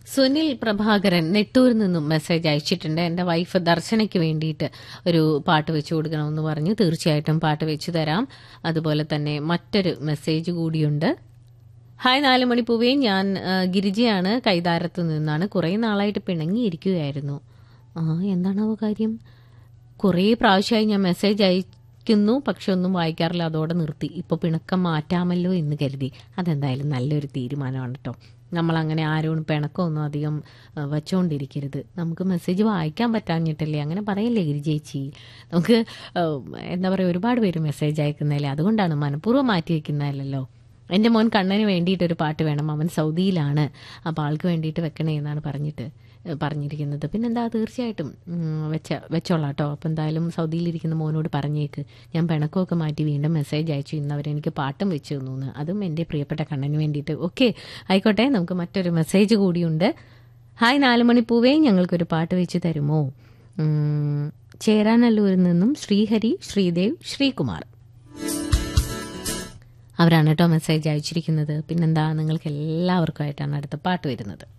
സുനിൽ പ്രഭാകരൻ നെട്ടൂരിൽ നിന്നും മെസ്സേജ് അയച്ചിട്ടുണ്ട് എൻ്റെ വൈഫ് ദർശനയ്ക്ക് വേണ്ടിയിട്ട് ഒരു പാട്ട് വെച്ചു കൊടുക്കണമെന്ന് പറഞ്ഞു തീർച്ചയായിട്ടും പാട്ട് വെച്ചു തരാം അതുപോലെ തന്നെ മറ്റൊരു മെസ്സേജ് കൂടിയുണ്ട് ഹായ് നാല് മണിപ്പൂവേ ഞാൻ ആ, ഗിരിജയാണ് കൈതാരത്ത് നിന്നാണ് കുറേ നാളായിട്ട് പിണങ്ങിയിരിക്കുകയായിരുന്നു ആ എന്താണാവോ കാര്യം കുറേ പ്രാവശ്യമായി ഞാൻ മെസ്സേജ് അയക്കുന്നു പക്ഷെ ഒന്നും വായിക്കാറില്ല അതോടെ നിർത്തി ഇപ്പോൾ പിണക്കം മാറ്റാമല്ലോ എന്ന് കരുതി അതെന്തായാലും നല്ലൊരു തീരുമാനമാണ് കേട്ടോ നമ്മളങ്ങനെ ആരോടും പിണക്കമൊന്നും അധികം ആ, വച്ചുകൊണ്ടിരിക്കരുത് നമുക്ക് മെസ്സേജ് വായിക്കാൻ പറ്റാഞ്ഞിട്ടല്ലേ അങ്ങനെ പറയല്ലേ ഗിരിജേച്ചി നമുക്ക് ആ, എന്താ പറയുക ഒരുപാട് പേര് മെസ്സേജ് അയക്കുന്നതല്ലേ അതുകൊണ്ടാണ് മനഃപൂർവ്വം മാറ്റി വയ്ക്കുന്നതല്ലല്ലോ എൻ്റെ മോൻ കണ്ണന് വേണ്ടിയിട്ട് ഒരു പാട്ട് വേണം അവൻ സൗദിയിലാണ് അപ്പോൾ ആൾക്ക് വേണ്ടിയിട്ട് വെക്കണേ എന്നാണ് പറഞ്ഞിട്ട് ഏഹ് പറഞ്ഞിരിക്കുന്നത് പിന്നെന്താ തീർച്ചയായിട്ടും ഉം, വെച്ച വെച്ചോളാം കേട്ടോ അപ്പോൾ എന്തായാലും സൗദിയിലിരിക്കുന്ന മോനോട് പറഞ്ഞേക്ക് ഞാൻ പിണക്കമൊക്കെ മാറ്റി വീണ്ടും മെസ്സേജ് അയച്ചു ഇന്ന് അവരെനിക്ക് പാട്ടും വെച്ച് തന്നു എന്ന് അതും എൻ്റെ പ്രിയപ്പെട്ട കണ്ണന് വേണ്ടിയിട്ട് ഓക്കെ ആയിക്കോട്ടെ നമുക്ക് മറ്റൊരു മെസ്സേജ് കൂടിയുണ്ട് ഹായ് നാല് മണിപ്പൂവേ ഞങ്ങൾക്കൊരു പാട്ട് വെച്ച് തരുമോ ഉം, ചേരാനല്ലൂരിൽ നിന്നും ശ്രീഹരി ശ്രീദേവ് ശ്രീകുമാർ അവരാണ് കേട്ടോ മെസ്സേജ് അയച്ചിരിക്കുന്നത് പിന്നെന്താ നിങ്ങൾക്ക് എല്ലാവർക്കും ആയിട്ടാണ് അടുത്ത പാട്ട് വരുന്നത്